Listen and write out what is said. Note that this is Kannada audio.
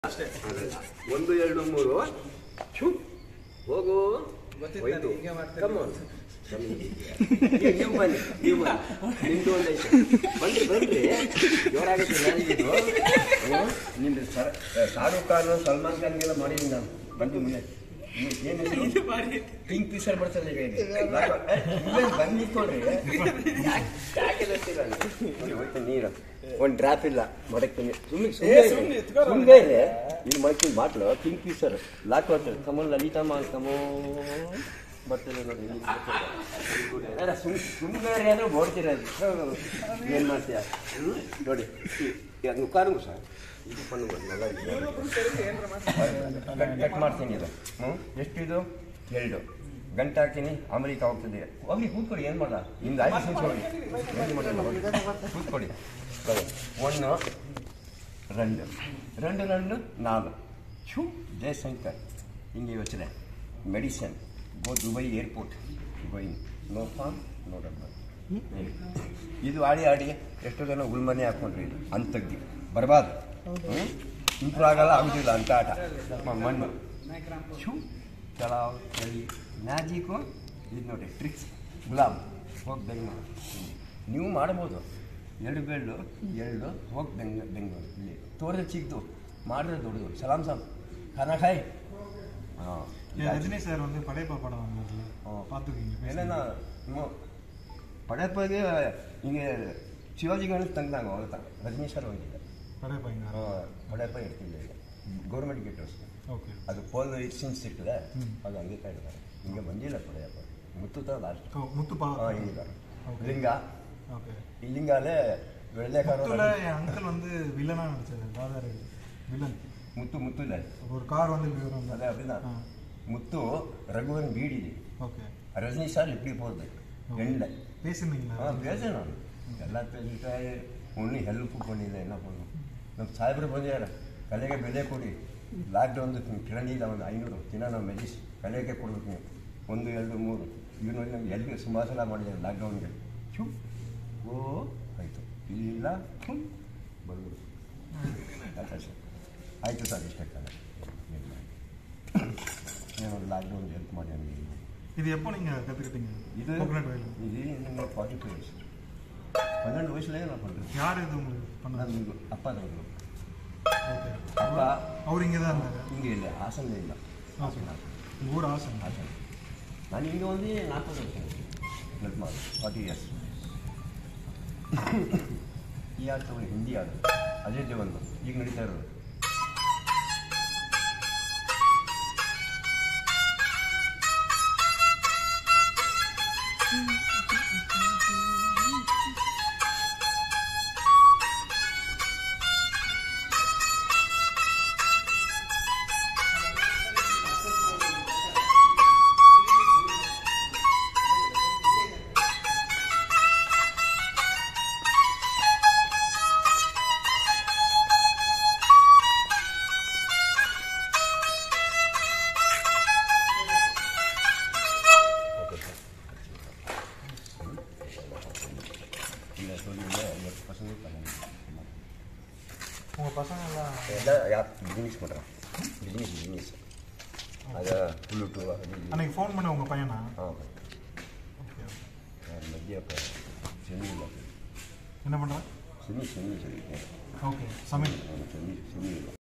ಅಷ್ಟೇ ಅದಲ್ಲ. ಒಂದು ಎರಡು ಮೂರು ಛು ಹೋಗು ಗೊತ್ತಿತ್ತು ಹೋಯ್ತು. ನನಗೆ ಹೀಗೆ ಮಾಡ್ತಾರೆ. Come on. ಬನ್ನಿ. ನೀವು- ನೀವು ಬನ್ನಿ ನೀವು ಬನ್ನಿ ನಿಮ್ದು ಒಂದು ಐತೆ ಬನ್ರಿ ಬನ್ರಿ ಜೋರಾಗೈತೆ ಮ್ಯಾರೇಜಿದು ನಿಮ್ದು ಸರ್ ಶಾರುಖ್ ಖಾನ್ ಸಲ್ಮಾನ್ ಖಾನ್ಗೆಲ್ಲ ಮಾಡಿದ್ದೀನಿ ನಾನು ಬಂದು ಮುಂದೆ ಏನು ಪಿಂಕ್ ಪೀಸರ್ ಬರ್ತದೆ ಈಗ ಇಲ್ಲಿ. ಯಾಕೋ? ಏ, ಇಲ್ಲೇ ಬಂದು ನಿಂತ್ಕೊಳ್ರಿ ಯಾಕೆ ಬರ್ತೀರ ನೋಡಿ ಹೋಯ್ತು ನೀರು ಒಂದು ಡ್ರಾಪ್ ಇಲ್ಲ ಮಡಕ್ತೀನಿ ಸುಮ್ಮನೆ ಏ, ಸುಮ್ನೆ ಎತ್ಕೊಳಲ್ಲ. ಸುಮ್ಮನೆ ಇದೆ ಇಲ್ಲಿ ಮಡಕಿನ ಬಾಟ್ಲು ಪಿಂಕ್ ಪೀಸರ್ ಲಾಕ್ ಬರ್ತದೆ ಕಮಲ್ ಲಲಿತಮ್ಮ ಕಮೋ ಬರ್ತದೆ ನೋಡಿ ಇಲ್ಲಿ ಬರ್ತದೆ. ಸುಮ್ ಸುಮ್ಮನೆ ಏನೋ ಓಡ್ತೀರ ಏನು ಮಾಡ್ತೀಯ ಹ್ಮ್? ನೋಡಿ ಅದು ಕಾರು ಸರ್ ಇದು ಪಣ್ಣು ಮಾಡಿ ಮಗ ಇದು. ಕಟ್ ಕಟ್ ಮಾಡ್ತೀನಿ ಇದು ಹ್ಞೂ ಎಷ್ಟಿದು ಎರಡು ಗಂಟೆ ಹಾಕ್ತೀನಿ ಅಮೆರಿಕ ಹೋಗ್ತದೆ ಹೋಗಿ ಕೂತ್ಕೊಳ್ಳಿ ಏನು ಮಾಡ ನಿಮ್ದು ಆಯ್ತು ಕೂತ್ಕೊಳ್ಳಿ ಏನು ಮಾಡಲ್ಲ ಹೋಗಿ. ಕೂತ್ಕೊಳ್ಳಿ ಸರಿ. ಒಂದು రెండు రెండు రెండు నాలుగు షూ జయశంకర్ ఇంకే వచ్చిన medicine go Dubai airport going no form no ಡಬ್ಬರ್ ಇದು ಆಡಿ ಆಡಿ ಎಷ್ಟೋ ಜನ ಉಲ್ಮನೆ ಹಾಕೊಂಡ್ರಿ ಇದು ಅಂತಗ್ದಿ ಬರಬಾರ್ದು ಇಂಪ್ರೂವ್ ಆಗಲ್ಲ ಆಗುದಿಲ್ಲ ಅಂತ ಆಟ ಮ- ಮಣ್ಣು ಶೂ ಚಲಾವ್ ಚಳಿ ಮ್ಯಾಜಿಕು ಇದು ನೋಡಿ ಟ್ರಿಕ್ಸ್ ಗುಲಾಬ್ ಹೋಗಿ ಬೆಂಗಳೂರು ನೀವು ಮಾಡ್ಬೋದು ಎರಡು ಬೆಳ್ಳು ಎರಡು ಹೋಗಿ ಬೆಂಗ ಬೆಂಗಳೂರು ಇಲ್ಲಿ ತೋರಿದ್ರೆ ಚಿಕ್ಕದು ಮಾಡಿದ್ರೆ ದೊಡ್ಡದು ಸಲಾಮ್ ಸಾಮ್ ಖಾನಾ ಖಾಯ್ ಹಾಂ ரஜினி சார் வந்து படையப்பா படம் வந்ததுல ஆ. பார்த்துருக்கீங்க என்னென்னா படையப்பாಗೆ இங்கே சிவாஜி கணேஷ் தந்தாங்க அவ்வளோதான் ரஜினி சார் வாங்கிಇಲ್ಲ படையப்பா இங்க படையப்பா எடுத்திಲ್ಲ ಈಗ ಗೌರ್ಮೆಂಟ್ ಗೆಟರ್ಸ್ ஓகே ಅದು ಪೋಲ್ ಸೀನ್ಸ್ ಸಿಕ್ಕಿದೆ ಹ್ಮ್. ಅದು ಹಂಗೆ ಕಾಯ್ತಾರೆ ಹಿಂಗೆ ಬಂದಿಲ್ಲ ಪಡೆಯಪ್ಪ ಮುತ್ತುತ್ತ ಲಾಸ್ಟ್ ஓ, முத்து பா ಹಾಂ ಹಿಂಗಿದ್ದಾರೆ Okay. ಲಿಂಗ ஓகே ಈ ಲಿಂಗಾಲೇ வெள்ளைக்கார முத்துல என் அங்கிள் வந்து வில்லனா நடிச்சாரு ராதாரு வில்லன் ಮುತ್ತು ಮುತ್ತು ಇಲ್ಲ ஒரு கார் வந்து இப்படி வரும் ಅದೇ அப்படிதான் ஆ. முத்து ரகுவன் வீடிது ஓகே ரஜினி சார் இப்படி போகுது எண்ணில் பேசியிருந்தீங்களா ஆ பேசுறேன் நான் எல்லாம் பேசிட்டா ஒன்றும் ஹெல்ப் பண்ணிಲ್ಲ என்ன பண்ணும் ನಮ್ಮ ಸಾಹೇಬ್ರು ಬಂದಿದ್ದಾರೆ ಕಲೆಗೆ ಬೆಲೆ ಕೊಡಿ ಲಾಕ್ಡೌನ್ ಕಿರಣಿಲ್ಲ ಒಂದು ಐನೂರು ದಿನ ನಾವು ಮೆಡಿಸ್ ಕಲೆಗೆ ಕೊಡ್ಬೇಕು ನೀವು ಒಂದು ಎರಡು ಮೂರು ಇವನು ನಮ್ಗೆ ಎಲ್ಲಿ ಸುಮಾರು ಸಲ ಮಾಡಿದ್ದಾರೆ ಲಾಕ್ಡೌನ್ಗೆ ಚು ಓ ಆಯಿತು ಇಲ್ಲ ಹ್ಞೂ ಬಂದು ಆಯ್ತು ಸರ್ ಆಯಿತು ಸರ್ ಇಷ್ಟೇ ಕಲೆ ಏನು ಲಾಕ್ಡೌನ್ ಹೆಲ್ಪ್ ಮಾಡಿ ನನಗೆ இது எப்போ நீங்க கத்துக்கிட்டீங்க இது கோகனட் ஆயில் இது இன்னும் ஃபார்ட்டி ஃபைவ் இயர்ஸ் பன்னெண்டு வயசுலேயே நான் பண்ணுறேன் யார் இது உங்களுக்கு பண்ணது ನಾನು ಅಪ್ಪ ತಂದರು ஓகே ಅಪ್ಪ அவர் இங்கே தான் இருந்தாரு ಹಿಂಗೆ ಇಲ್ಲ ಹಾಸನ ಇಲ್ಲ ಹಾಸನ. உங்க ஊர் ஆசன் ಹಾಸನ ನಾನು ಹಿಂಗೆ ಒಂದು ನಾಲ್ಕು ವರ್ಷ ಹೆಲ್ಪ್ ಮಾಡಿ ಫಾರ್ಟಿ ಇಯರ್ಸ್ ಈ ಆಟ ತಗೊಳ್ಳಿ ಹಿಂದಿ ಆಡು ಅಜಯ್ ದೇವನ್ ಈಗ ನಡೀತಾ ಇರೋದು ಓಕೆ ಸರ್ ಇಲ್ಲ ಸೋಲಿಲ್ಲ ಐವತ್ತು ಪರ್ಸೆಂಟ್ உங்க பசங்க எல்லாம் ಎಲ್ಲ ಯಾವ ಬಿಸ್ನೆಸ್ ಮಾಡ್ರ ಬಿಸ್ನೆಸ್ ಬಿಸ್ನೆಸ್ ಅದು ಫ್ಲೂಟು ಅದು ಇದು. அன்னைக்கு ஃபோன் பண்ண உங்க பையனா ಹಾಂ ஓகே ಮಧ್ಯಪ್ಪ ಚೆನ್ನಿಲ್ಲ என்ன பண்ற ಚೆನ್ನಿ ಚೆನ್ನಿ ಚೆನ್ನಿ ஓகே சமையல் ಚೆನ್ನಿ ಚೆನ್ನಿ ಇಲ್ಲ